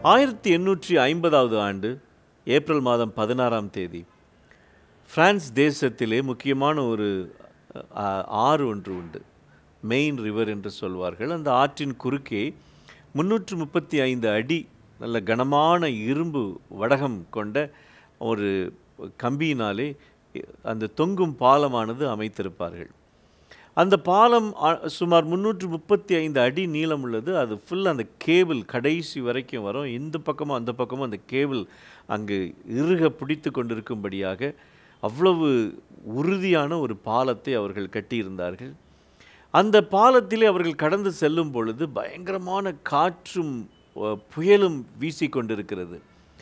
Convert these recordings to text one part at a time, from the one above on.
ஆயிரத்தி எண்ணூற்றி ஐம்பதாவது ஆண்டு ஏப்ரல் மாதம் பதினாறாம் தேதி பிரான்ஸ் தேசத்திலே முக்கியமான ஒரு அ, ஆறு ஒன்று உண்டு மெயின் ரிவர் என்று சொல்வார்கள் அந்த ஆற்றின் குறுக்கே முன்னூற்று முப்பத்தி ஐந்து அடி நல்ல கனமான இரும்பு வடகம் கொண்ட ஒரு கம்பியினாலே அந்த தொங்கும் பாலமானது அமைத்திருப்பார்கள் அந்த பாலம் அ- சுமார் முந்நூற்று முப்பத்தி ஐந்து அடி நீளம் உள்ளது அது ஃபுல் அந்த கேபிள் கடைசி வரைக்கும் வரும் இந்த பக்கமும் அந்த பக்கமும் அந்த கேபிள் அங்கு இறுக பிடித்து கொண்டிருக்கும்படியாக அவ்வளவு உறுதியான ஒரு பாலத்தை அவர்கள் கட்டியிருந்தார்கள் அந்த பாலத்திலே அவர்கள் கடந்து செல்லும் பொழுது பயங்கரமான காற்றும் அஹ், புயலும் வீசிக்கொண்டிருக்கிறது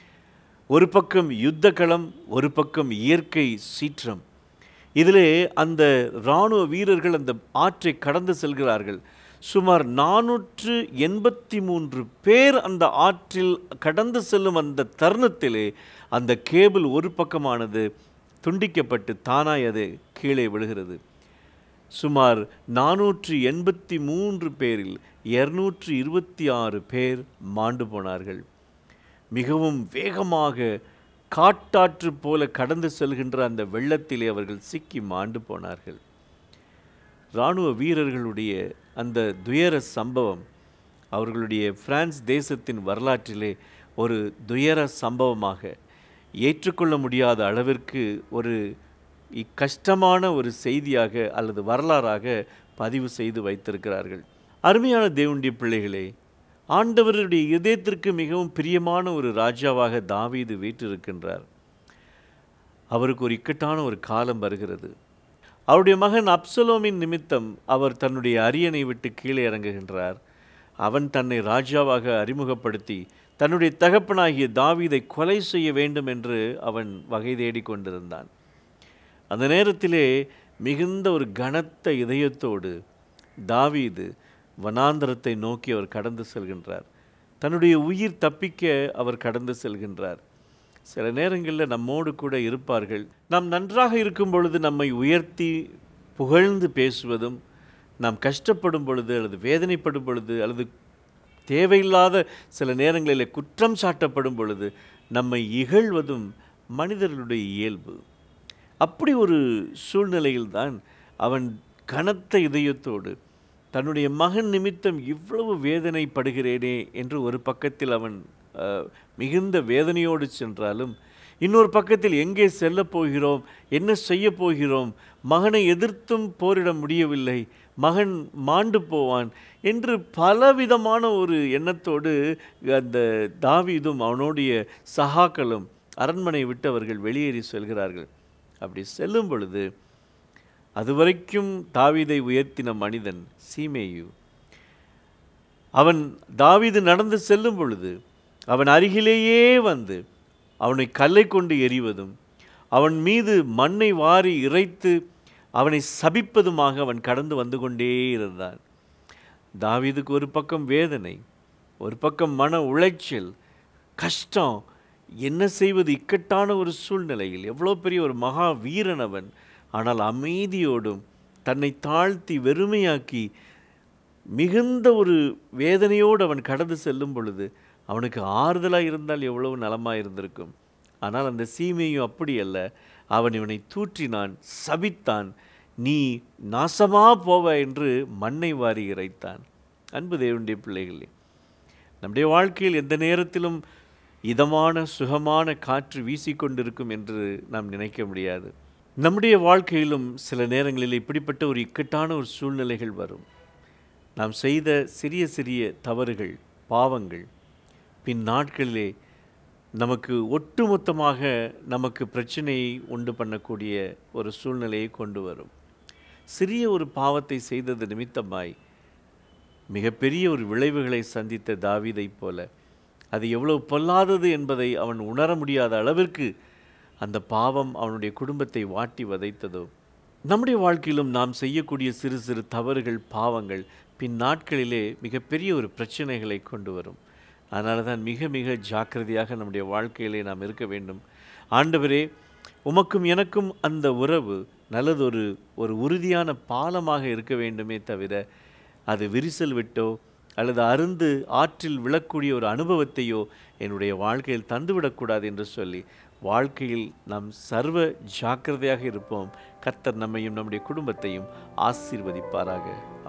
ஒரு பக்கம் யுத்த களம் ஒரு பக்கம் இயற்கை சீற்றம் இதிலே அந்த இராணுவ வீரர்கள் அந்த ஆற்றை கடந்து செல்கிறார்கள் சுமார் நானூற்று எண்பத்தி மூன்று பேர் அந்த ஆற்றில் கடந்து செல்லும் அந்த தருணத்திலே அந்த கேபிள் ஒரு பக்கமானது துண்டிக்கப்பட்டு தானாய் அது கீழே விழுகிறது சுமார் நானூற்று எண்பத்தி மூன்று பேரில் இருநூற்று இருபத்தி ஆறு பேர் மாண்டு போனார்கள் மிகவும் வேகமாக காட்டாற்று போல கடந்து செல்கின்ற அந்த வெள்ளத்திலே அவர்கள் சிக்கி மாண்டு போனார்கள் இராணுவ வீரர்களுடைய அந்த துயர சம்பவம் அவர்களுடைய பிரான்ஸ் தேசத்தின் வரலாற்றிலே ஒரு துயர சம்பவமாக ஏற்றுக்கொள்ள முடியாத அளவிற்கு ஒரு இ- கஷ்டமான ஒரு செய்தியாக அல்லது வரலாறாக பதிவு செய்து வைத்திருக்கிறார்கள் அருமையான தேவனுடைய பிள்ளைகளே ஆண்டவருடைய இதயத்திற்கு மிகவும் பிரியமான ஒரு ராஜாவாக தாவீது வீற்றிருக்கின்றார் அவருக்கு ஒரு இக்கட்டான ஒரு காலம் வருகிறது அவருடைய மகன் அப்சலோமின் நிமித்தம் அவர் தன்னுடைய அரியணை விட்டு கீழே இறங்குகின்றார் அவன் தன்னை ராஜாவாக அறிமுகப்படுத்தி தன்னுடைய தகப்பனாகிய தாவீதை கொலை செய்ய வேண்டும் என்று அவன் வகை தேடிக் கொண்டிருந்தான் அந்த நேரத்திலே மிகுந்த ஒரு கனத்த இதயத்தோடு தாவீது வனாந்தரத்தை நோக்கி அவர் கடந்து செல்கின்றார் தன்னுடைய உயிர் தப்பிக்க அவர் கடந்து செல்கின்றார் சில நேரங்களில் நம்மோடு கூட இருப்பார்கள் நாம் நன்றாக இருக்கும் பொழுது நம்மை உயர்த்தி புகழ்ந்து பேசுவதும் நாம் கஷ்டப்படும் பொழுது அல்லது வேதனைப்படும் பொழுது அல்லது தேவையில்லாத சில நேரங்களில் குற்றம் சாட்டப்படும் பொழுது நம்மை இகழ்வதும் மனிதர்களுடைய இயல்பு அப்படி ஒரு சூழ்நிலையில்தான் அவன் கனத்த இதயத்தோடு தன்னுடைய மகன் நிமித்தம் இவ்வளவு வேதனைப்படுகிறேனே என்று ஒரு பக்கத்தில் அவன் அஹ், மிகுந்த வேதனையோடு சென்றாலும் இன்னொரு பக்கத்தில் எங்கே செல்லப் போகிறோம் என்ன செய்ய போகிறோம் மகனை எதிர்த்தும் போரிட முடியவில்லை மகன் மாண்டு போவான் என்று பலவிதமான ஒரு எண்ணத்தோடு அந்த தாவீதும் அவனுடைய சகாக்களும் அரண்மனை விட்டு அவர்கள் வெளியேறி செல்கிறார்கள் அப்படி செல்லும் பொழுது அதுவரைக்கும் தாவீதை உயர்த்தின மனிதன் சீமேயு அவன் தாவீது நடந்து செல்லும் பொழுது அவன் அருகிலேயே வந்து அவனை கல்லை கொண்டு எறிவதும் அவன் மீது மண்ணை வாரி இறைத்து அவனை சபிப்பதுமாக அவன் கடந்து வந்து கொண்டே இருந்தான் தாவீதுக்கு ஒரு பக்கம் வேதனை ஒரு பக்கம் மன உளைச்சல் கஷ்டம் என்ன செய்வது இக்கட்டான ஒரு சூழ்நிலையில் எவ்வளோ பெரிய ஒரு மகா வீரன் அவன் ஆனால் அமைதியோடும் தன்னை தாழ்த்தி வெறுமையாக்கி மிகுந்த ஒரு வேதனையோடு அவன் கடந்து செல்லும் பொழுது அவனுக்கு ஆறுதலாக இருந்தால் எவ்வளவு நலமாக இருந்திருக்கும் ஆனால் அந்த சீமையும் அப்படி அல்ல அவன் இவனை தூற்றினான் சபித்தான் நீ நாசமா போவ என்று மண்ணை வாரி இறைத்தான் அன்பு தேவனுடைய பிள்ளைகளே நம்முடைய வாழ்க்கையில் எந்த நேரத்திலும் இதமான சுகமான காற்று வீசிக்கொண்டிருக்கும் என்று நாம் நினைக்க முடியாது நம்முடைய வாழ்க்கையிலும் சில நேரங்களில் இப்படிப்பட்ட ஒரு இக்கட்டான ஒரு சூழ்நிலைகள் வரும் நாம் செய்த சிறிய சிறிய தவறுகள் பாவங்கள் பின் நாட்களிலே நமக்கு ஒட்டுமொத்தமாக நமக்கு பிரச்சனையை உண்டு பண்ணக்கூடிய ஒரு சூழ்நிலையை கொண்டு வரும் சிறிய ஒரு பாவத்தை செய்தது நிமித்தமாய் மிகப்பெரிய ஒரு விளைவுகளை சந்தித்த தாவீதைப் போல அது எவ்வளவு பொல்லாதது என்பதை அவன் உணர முடியாத அளவிற்கு அந்த பாவம் அவனுடைய குடும்பத்தை வாட்டி வதைத்ததோ நம்முடைய வாழ்க்கையிலும் நாம் செய்யக்கூடிய சிறு சிறு தவறுகள் பாவங்கள் பின் நாட்களிலே மிகப்பெரிய ஒரு பிரச்சனைகளை கொண்டு வரும் அதனால தான் மிக மிக ஜாக்கிரதையாக நம்முடைய வாழ்க்கையிலே நாம் இருக்க வேண்டும் ஆண்டவரே உமக்கும் எனக்கும் அந்த உறவு நல்லதொரு ஒரு உறுதியான பாலமாக இருக்க வேண்டுமே தவிர அது விரிசல் விட்டோ அல்லது அருந்து ஆற்றில் விழக்கூடிய ஒரு அனுபவத்தையோ என்னுடைய வாழ்க்கையில் தந்துவிடக்கூடாது என்று சொல்லி வாழ்க்கையில் நாம் சர்வ ஜாக்கிரதையாக இருப்போம் கர்த்தர் நம்மையும் நம்முடைய குடும்பத்தையும் ஆசீர்வதிப்பாராக